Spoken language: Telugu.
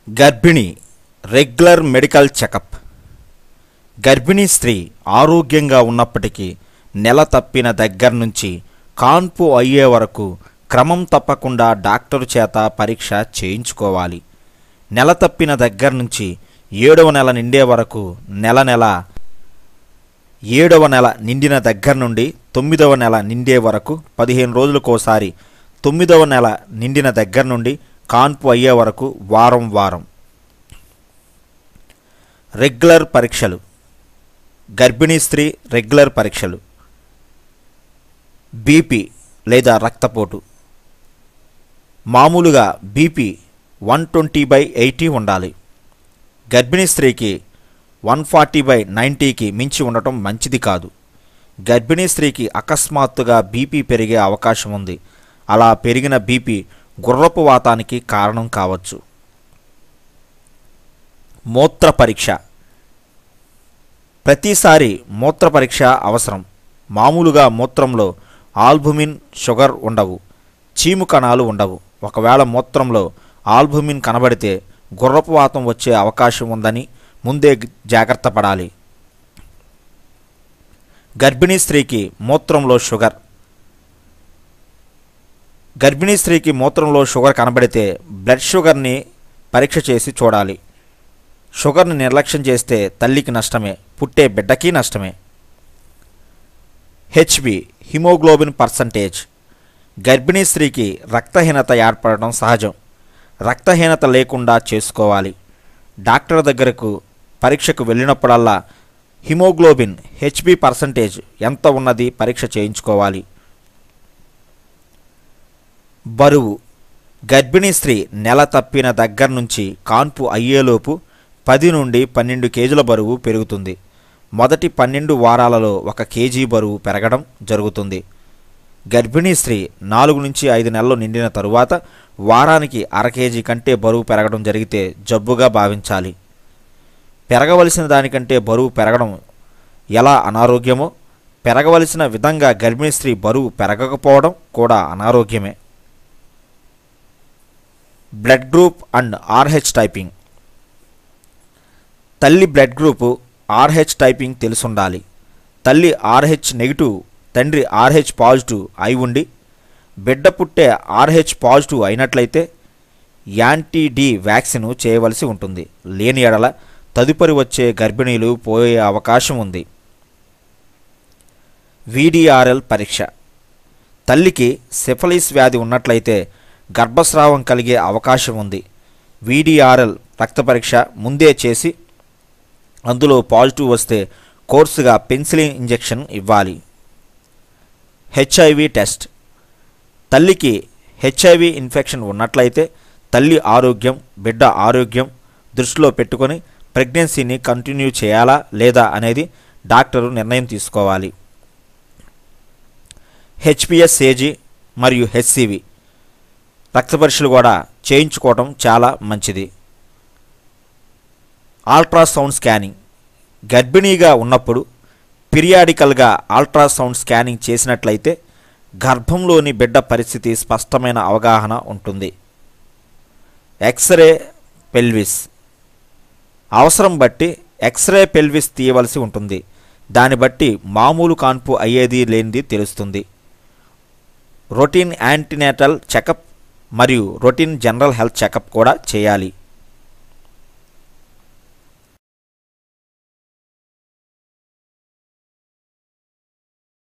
గర్భిణి రెగ్యులర్ మెడికల్ చెకప్ గర్భిణీ స్త్రీ ఆరోగ్యంగా ఉన్నప్పటికీ నెల తప్పిన దగ్గర నుంచి కాన్పు అయ్యే వరకు క్రమం తప్పకుండా డాక్టరు చేత పరీక్ష చేయించుకోవాలి నెల తప్పిన దగ్గర నుంచి ఏడవ నెల నిండే వరకు నెల నెల ఏడవ నెల నిండిన దగ్గర నుండి తొమ్మిదవ నెల నిండే వరకు పదిహేను రోజులకోసారి తొమ్మిదవ నెల నిండిన దగ్గర నుండి కాన్పు అయ్యే వరకు వారం వారం రెగ్యులర్ పరీక్షలు గర్భిణీ స్త్రీ రెగ్యులర్ పరీక్షలు బీపీ లేదా రక్తపోటు మామూలుగా BP one twenty by eighty ఉండాలి గర్భిణీ స్త్రీకి వన్ ఫార్టీ బై నైంటీకి మించి ఉండటం మంచిది కాదు గర్భిణీ స్త్రీకి అకస్మాత్తుగా బీపీ పెరిగే అవకాశం ఉంది అలా పెరిగిన బీపీ గుర్రపు వాతానికి కారణం కావచ్చు మూత్ర పరీక్ష ప్రతిసారి మూత్ర పరీక్ష అవసరం మామూలుగా మూత్రంలో ఆల్బుమిన్ షుగర్ ఉండవు చీము కణాలు ఉండవు ఒకవేళ మూత్రంలో ఆల్బుమిన్ కనబడితే గుర్రపు వాతం వచ్చే అవకాశం ఉందని ముందే జాగ్రత్త పడాలి గర్భిణీ స్త్రీకి మూత్రంలో షుగర్ గర్భిణీ స్త్రీకి మూత్రంలో షుగర్ కనబడితే బ్లడ్ షుగర్ని పరీక్ష చేసి చూడాలి షుగర్ని నిర్లక్ష్యం చేస్తే తల్లికి నష్టమే పుట్టే బిడ్డకి నష్టమే హెచ్బి హిమోగ్లోబిన్ పర్సంటేజ్ గర్భిణీ స్త్రీకి రక్తహీనత ఏర్పడడం సహజం రక్తహీనత లేకుండా చేసుకోవాలి డాక్టర్ దగ్గరకు పరీక్షకు వెళ్ళినప్పుడల్లా హిమోగ్లోబిన్ హెచ్బి పర్సంటేజ్ ఎంత ఉన్నది పరీక్ష చేయించుకోవాలి బరువు గర్భిణీ స్త్రీ నెల తప్పిన దగ్గర నుంచి కాన్పు అయ్యేలోపు పది నుండి పన్నెండు కేజీల బరువు పెరుగుతుంది మొదటి పన్నెండు వారాలలో ఒక కేజీ బరువు పెరగడం జరుగుతుంది గర్భిణీ స్త్రీ నాలుగు నుంచి ఐదు నెలలు నిండిన తరువాత వారానికి అర కేజీ కంటే బరువు పెరగడం జరిగితే జబ్బుగా భావించాలి పెరగవలసిన దానికంటే బరువు పెరగడం ఎలా అనారోగ్యమో పెరగవలసిన విధంగా గర్భిణీ స్త్రీ బరువు పెరగకపోవడం కూడా అనారోగ్యమే blood group and RH typing తల్లి బ్లడ్ గ్రూపు ఆర్హెచ్ టైపింగ్ తెలుసుండాలి తల్లి ఆర్హెచ్ నెగిటివ్ తండ్రి ఆర్హెచ్ పాజిటివ్ అయి ఉండి బిడ్డ పుట్టే ఆర్హెచ్ పాజిటివ్ అయినట్లయితే యాంటీ డి వ్యాక్సిన్ చేయవలసి ఉంటుంది లేని ఎడల తదుపరి వచ్చే గర్భిణీలు పోయే అవకాశం ఉంది వీడిఆర్ఎల్ పరీక్ష తల్లికి సిఫలిస్ వ్యాధి ఉన్నట్లయితే గర్భస్రావం కలిగే అవకాశం ఉంది వీడిఆర్ఎల్ రక్త పరీక్ష ముందే చేసి అందులో పాజిటివ్ వస్తే కోర్సుగా పెన్సిలిన్ ఇంజెక్షన్ ఇవ్వాలి హెచ్ఐవి టెస్ట్ తల్లికి హెచ్ఐవి ఇన్ఫెక్షన్ ఉన్నట్లయితే తల్లి ఆరోగ్యం బిడ్డ ఆరోగ్యం దృష్టిలో పెట్టుకొని ప్రెగ్నెన్సీని కంటిన్యూ చేయాలా లేదా అనేది డాక్టరు నిర్ణయం తీసుకోవాలి హెచ్పిఎస్ ఏజీ మరియు హెచ్సివి రక్త పరీక్షలు కూడా చేయించుకోవటం చాలా మంచిది అల్ట్రాసౌండ్ స్కానింగ్ గర్భిణీగా ఉన్నప్పుడు పిరియాడికల్గా అల్ట్రాసౌండ్ స్కానింగ్ చేసినట్లయితే గర్భంలోని బిడ్డ పరిస్థితి స్పష్టమైన అవగాహన ఉంటుంది ఎక్స్రే పెల్విస్ అవసరం బట్టి ఎక్స్రే పెల్విస్ తీయవలసి ఉంటుంది దాన్ని బట్టి మామూలు కాన్పు అయ్యేది లేనిది తెలుస్తుంది రొటీన్ యాంటీనేటల్ చెకప్ మరియు రొటీన్ జనరల్ హెల్త్ చెకప్ కూడా చేయాలి